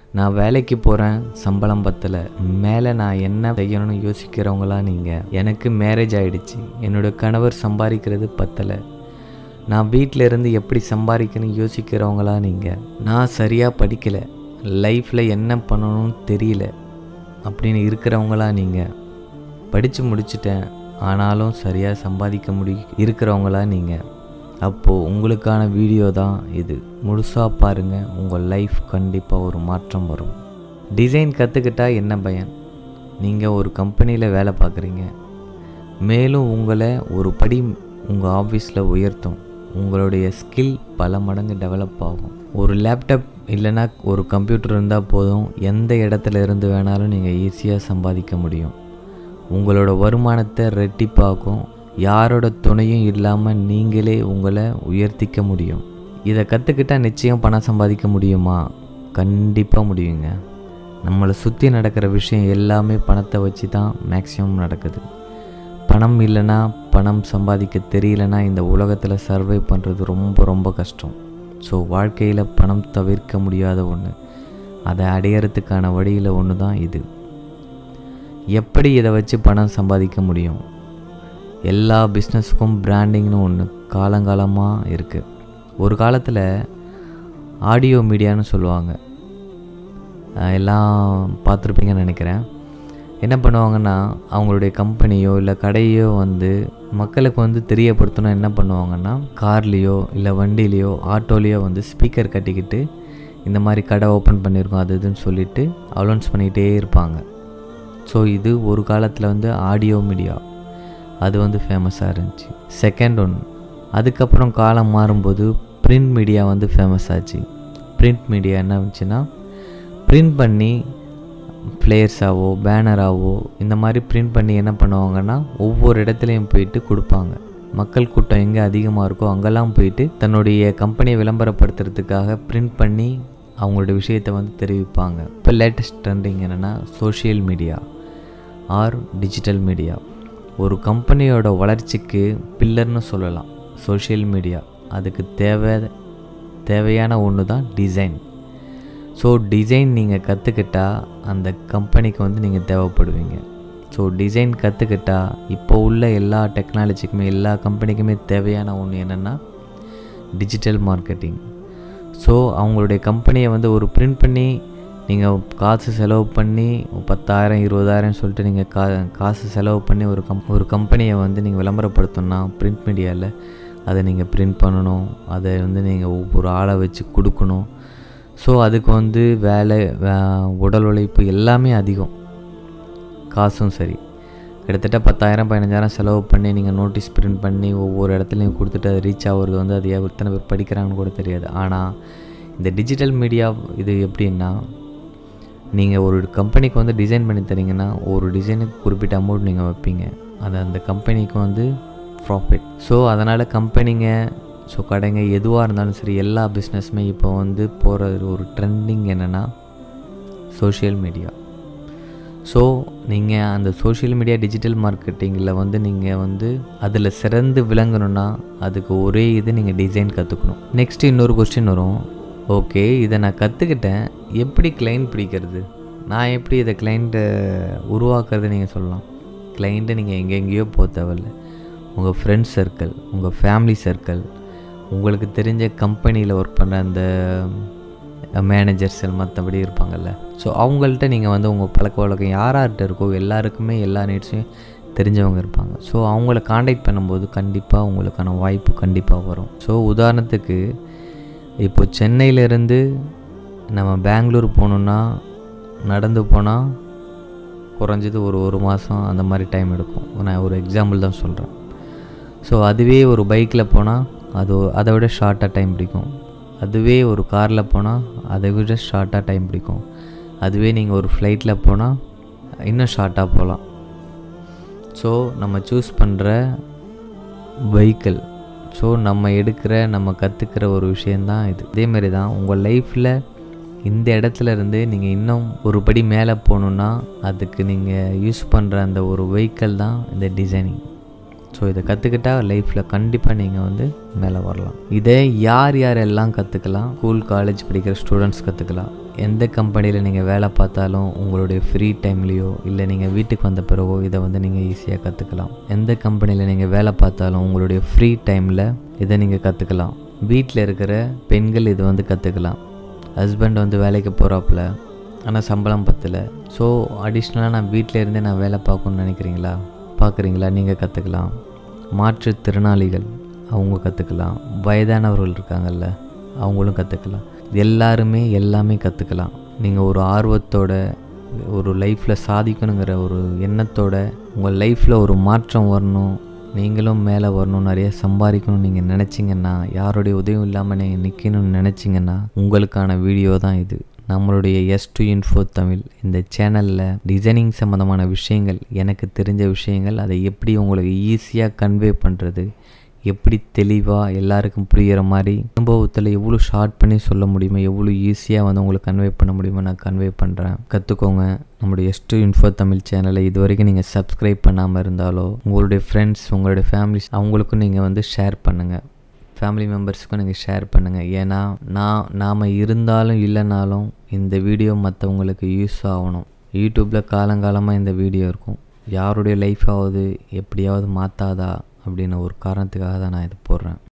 நான் வேலைக்கு போகிறேன் சம்பளம் பத்தலை மேலே நான் என்ன செய்யணும்னு யோசிக்கிறவங்களா நீங்கள் எனக்கு மேரேஜ் ஆயிடுச்சு என்னோட கணவர் சம்பாதிக்கிறது பத்தலை நான் வீட்டில் இருந்து எப்படி சம்பாதிக்கணும்னு யோசிக்கிறவங்களா நீங்கள் நான் சரியாக படிக்கலை லைஃப்பில் என்ன பண்ணணும்னு தெரியல அப்படின்னு இருக்கிறவங்களா நீங்கள் படித்து முடிச்சிட்டேன் ஆனாலும் சரியாக சம்பாதிக்க முடி இருக்கிறவங்களா நீங்கள் அப்போது உங்களுக்கான வீடியோ தான் இது முழுசாக பாருங்கள் உங்கள் லைஃப் கண்டிப்பாக ஒரு மாற்றம் வரும் டிசைன் கற்றுக்கிட்டா என்ன பயன் நீங்கள் ஒரு கம்பெனியில் வேலை பார்க்குறீங்க மேலும் உங்களை ஒரு படி உங்கள் ஆஃபீஸில் உயர்த்தும் உங்களுடைய ஸ்கில் பல மடங்கு டெவலப் ஆகும் ஒரு லேப்டாப் இல்லைன்னா ஒரு கம்ப்யூட்டர் இருந்தால் போதும் எந்த இடத்துல இருந்து வேணாலும் நீங்கள் ஈஸியாக சம்பாதிக்க முடியும் உங்களோட வருமானத்தை ரெட்டிப்பாக்கும் யாரோட துணையும் இல்லாமல் நீங்களே உங்களை உயர்த்திக்க முடியும் இதை கற்றுக்கிட்டால் நிச்சயம் பணம் சம்பாதிக்க முடியுமா கண்டிப்பாக முடியுங்க நம்மளை சுற்றி நடக்கிற விஷயம் எல்லாமே பணத்தை வச்சு தான் மேக்ஸிமம் நடக்குது பணம் இல்லைன்னா பணம் சம்பாதிக்க தெரியலனா இந்த உலகத்தில் சர்வை பண்ணுறது ரொம்ப ரொம்ப கஷ்டம் ஸோ வாழ்க்கையில் பணம் தவிர்க்க முடியாத ஒன்று அதை அடையிறதுக்கான வழியில் ஒன்று தான் இது எப்படி இதை வச்சு பணம் சம்பாதிக்க முடியும் எல்லா பிஸ்னஸுக்கும் பிராண்டிங்னு ஒன்று காலங்காலமாக இருக்குது ஒரு காலத்தில் ஆடியோ மீடியான்னு சொல்லுவாங்க அஹ் எல்லாம் பார்த்துருப்பீங்கன்னு நினைக்கிறேன் என்ன பண்ணுவாங்கன்னா அவங்களுடைய கம்பெனியோ இல்லை கடையோ வந்து மக்களுக்கு வந்து தெரியப்படுத்தணும் என்ன பண்ணுவாங்கன்னா கார்லேயோ இல்லை வண்டிலேயோ ஆட்டோலேயோ வந்து ஸ்பீக்கர் கட்டிக்கிட்டு இந்த மாதிரி கடை ஓப்பன் பண்ணியிருக்கோம் அது இதுன்னு சொல்லிட்டு அலௌன்ஸ் பண்ணிக்கிட்டே இருப்பாங்க ஸோ இது ஒரு காலத்தில் வந்து ஆடியோ மீடியா அது வந்து ஃபேமஸாக இருந்துச்சு செகண்ட் ஒன் அதுக்கப்புறம் காலம் மாறும்போது பிரிண்ட் மீடியா வந்து ஃபேமஸ் ஆச்சு பிரிண்ட் மீடியா என்ன ஆச்சுன்னா பிரிண்ட் பண்ணி ஃப்ளேயர்ஸாவோ பேனராகவோ இந்த மாதிரி பிரிண்ட் பண்ணி என்ன பண்ணுவாங்கன்னா ஒவ்வொரு இடத்துலையும் போயிட்டு கொடுப்பாங்க மக்கள் கூட்டம் எங்கே அதிகமாக இருக்கோ அங்கெல்லாம் போயிட்டு தன்னுடைய கம்பெனியை விளம்பரப்படுத்துறதுக்காக பிரிண்ட் பண்ணி அவங்களோட விஷயத்தை வந்து தெரிவிப்பாங்க இப்போ லேட்டஸ்ட் ட்ரெண்டிங் என்னென்னா social media or digital media ஒரு கம்பெனியோட வளர்ச்சிக்கு பில்லர்னு சொல்லலாம் சோஷியல் மீடியா அதுக்கு தேவை தேவையான ஒன்று தான் டிசைன் ஸோ டிசைன் நீங்கள் கற்றுக்கிட்டா அந்த கம்பெனிக்கு வந்து நீங்கள் தேவைப்படுவீங்க ஸோ டிசைன் கற்றுக்கிட்டா இப்போ உள்ள எல்லா டெக்னாலஜிக்குமே எல்லா கம்பெனிக்குமே தேவையான ஒன்று என்னென்னா டிஜிட்டல் மார்க்கெட்டிங் ஸோ அவங்களுடைய கம்பெனியை வந்து ஒரு பிரிண்ட் பண்ணி நீங்கள் காசு செலவு பண்ணி பத்தாயிரம் இருபதாயிரம் சொல்லிட்டு நீங்கள் கா காசு செலவு பண்ணி ஒரு கம் ஒரு கம்பெனியை வந்து நீங்கள் விளம்பரப்படுத்தணும்னா பிரிண்ட் மீடியாவில் அதை நீங்கள் பிரிண்ட் பண்ணணும் அதை வந்து நீங்கள் ஒவ்வொரு ஆளை வச்சு கொடுக்கணும் ஸோ அதுக்கு வந்து வேலை வே- உடல் உழைப்பு எல்லாமே அதிகம் காசும் சரி கிட்டத்தட்ட பத்தாயிரம் பதினஞ்சாயிரம் செலவு பண்ணி நீங்கள் நோட்டீஸ் பிரிண்ட் பண்ணி ஒவ்வொரு இடத்துலையும் கொடுத்துட்டு அது ரீச் ஆகுறது வந்து அது எத்தனை பேர் படிக்கிறாங்கன்னு கூட தெரியாது ஆனால் இந்த டிஜிட்டல் மீடியா இது எப்படின்னா நீங்கள் ஒரு கம்பெனிக்கு வந்து டிசைன் பண்ணி தரீங்கன்னா ஒரு டிசைனுக்கு குறிப்பிட்ட அமௌண்ட் நீங்கள் வைப்பீங்க அது அந்த கம்பெனிக்கு வந்து ப்ராஃபிட் ஸோ அதனால் கம்பெனிங்க ஸோ கடைங்க எதுவாக இருந்தாலும் சரி எல்லா பிஸ்னஸுமே இப்போ வந்து போகிற ஒரு ட்ரெண்டிங் என்னென்னா சோஷியல் மீடியா ஸோ நீங்கள் அந்த சோஷியல் மீடியா டிஜிட்டல் மார்க்கெட்டிங்கில் வந்து நீங்கள் வந்து அதில் சிறந்து விளங்கணும்னா அதுக்கு ஒரே இது நீங்கள் டிசைன் கற்றுக்கணும் நெக்ஸ்ட் இன்னொரு கொஸ்டின் வரும் ஓகே இதை நான் கற்றுக்கிட்டேன் எப்படி கிளைண்ட் பிடிக்கிறது நான் எப்படி இதை கிளைண்ட்டை உருவாக்குறது நீங்கள் சொல்லலாம் கிளைண்ட்டை நீங்கள் எங்கெங்கேயோ போக தேவையில்ல உங்கள் ஃப்ரெண்ட்ஸ் சர்க்கிள் உங்கள் ஃபேமிலி சர்க்கிள் உங்களுக்கு தெரிஞ்ச கம்பெனியில் ஒர்க் பண்ணுற அந்த மேனேஜர்ஸ் மற்றபடி இருப்பாங்கல்ல ஸோ அவங்கள்ட்ட நீங்கள் வந்து உங்கள் பழக்க வழக்கம் யார்கிட்ட இருக்கோ எல்லாருக்குமே எல்லா நீட்ஸையும் தெரிஞ்சவங்க இருப்பாங்க ஸோ அவங்கள காண்டாக்ட் பண்ணும்போது கண்டிப்பாக உங்களுக்கான வாய்ப்பு கண்டிப்பாக வரும் ஸோ உதாரணத்துக்கு இப்போ சென்னையிலேருந்து நம்ம பெங்களூர் போகணுன்னா நடந்து போனால் குறைஞ்சது ஒரு ஒரு மாதம் அந்த மாதிரி டைம் எடுக்கும் நான் ஒரு எக்ஸாம்பிள் தான் சொல்கிறேன் ஸோ அதுவே ஒரு பைக்கில் போனால் அது அதை விட ஷார்ட்டாக டைம் பிடிக்கும் அதுவே ஒரு காரில் போனால் அதை விட ஷார்ட்டாக டைம் பிடிக்கும் அதுவே நீங்கள் ஒரு ஃப்ளைட்டில் போனால் இன்னும் ஷார்ட்டாக போகலாம் ஸோ நம்ம சூஸ் பண்ணுற வெஹிக்கிள் ஸோ நம்ம எடுக்கிற நம்ம கற்றுக்கிற ஒரு விஷயந்தான் இது இதேமாரி தான் உங்கள் லைஃப்பில் இந்த இடத்துல இருந்து நீங்கள் இன்னும் ஒரு படி மேலே போகணுன்னா அதுக்கு நீங்கள் யூஸ் பண்ணுற அந்த ஒரு வெஹிக்கிள் தான் இந்த டிசைனிங் ஸோ இதை கற்றுக்கிட்டா லைஃப்பில் கண்டிப்பாக நீங்கள் வந்து மேலே வரலாம் இதை யார் யாரெல்லாம் கற்றுக்கலாம் ஸ்கூல் காலேஜ் படிக்கிற ஸ்டூடெண்ட்ஸ் கற்றுக்கலாம் எந்த கம்பெனியில் நீங்கள் வேலை பார்த்தாலும் உங்களுடைய ஃப்ரீ டைம்லேயோ இல்லை நீங்கள் வீட்டுக்கு வந்த பிறகோ இதை வந்து நீங்கள் ஈஸியாக கற்றுக்கலாம் எந்த கம்பெனியில் நீங்கள் வேலை பார்த்தாலும் உங்களுடைய ஃப்ரீ டைமில் இதை நீங்கள் கற்றுக்கலாம் வீட்டில் இருக்கிற பெண்கள் இதை வந்து கற்றுக்கலாம் ஹஸ்பண்ட் வந்து வேலைக்கு போகிறாப்புல ஆனால் சம்பளம் பத்தலை ஸோ அடிஷ்னலாக நான் வீட்டில் இருந்தே நான் வேலை பார்க்கணுன்னு நினைக்கிறீங்களா பார்க்குறீங்களா நீங்கள் கற்றுக்கலாம் மாற்றுத்திறனாளிகள் அவங்க கற்றுக்கலாம் வயதானவர்கள் இருக்காங்கல்ல அவங்களும் கற்றுக்கலாம் எல்லாருமே எல்லாமே கற்றுக்கலாம் நீங்கள் ஒரு ஆர்வத்தோட ஒரு லைஃப்பில் சாதிக்கணுங்கிற ஒரு எண்ணத்தோட உங்கள் லைஃப்பில் ஒரு மாற்றம் வரணும் நீங்களும் மேலே வரணும் நிறைய சம்பாதிக்கணும்னு நீங்கள் நினச்சிங்கன்னா யாருடைய உதவியும் இல்லாமல் நீங்கள் நிற்கணும்னு நினச்சிங்கன்னா உங்களுக்கான வீடியோ தான் இது நம்மளுடைய எஸ் டு இன்ஃபோ தமிழ் இந்த சேனலில் டிசைனிங் சம்மந்தமான விஷயங்கள் எனக்கு தெரிஞ்ச விஷயங்கள் அதை எப்படி உங்களுக்கு ஈஸியாக கன்வே பண்ணுறது எப்படி தெளிவாக எல்லாருக்கும் புரிகிற மாதிரி அனுபவத்தில் எவ்வளோ ஷார்ட் பண்ணி சொல்ல முடியுமோ எவ்வளோ ஈஸியாக வந்து உங்களுக்கு கன்வே பண்ண முடியுமோ நான் கன்வே பண்ணுறேன் கற்றுக்கோங்க நம்மளுடைய எஸ் டு இன்ஃபோ தமிழ் சேனலை இது வரைக்கும் நீங்கள் சப்ஸ்கிரைப் பண்ணாமல் இருந்தாலோ உங்களுடைய ஃப்ரெண்ட்ஸ் உங்களுடைய ஃபேமிலிஸ் அவங்களுக்கும் நீங்கள் வந்து ஷேர் பண்ணுங்கள் ஃபேமிலி மெம்பர்ஸுக்கும் நீங்கள் ஷேர் பண்ணுங்கள் ஏன்னா நான் நாம் இருந்தாலும் இல்லைனாலும் இந்த வீடியோ மற்றவங்களுக்கு யூஸ் ஆகணும் யூடியூப்பில் காலங்காலமாக இந்த வீடியோ இருக்கும் யாருடைய லைஃபாவது எப்படியாவது மாற்றாதா அப்படின்னு ஒரு காரணத்துக்காக தான் நான் இது போடுறேன்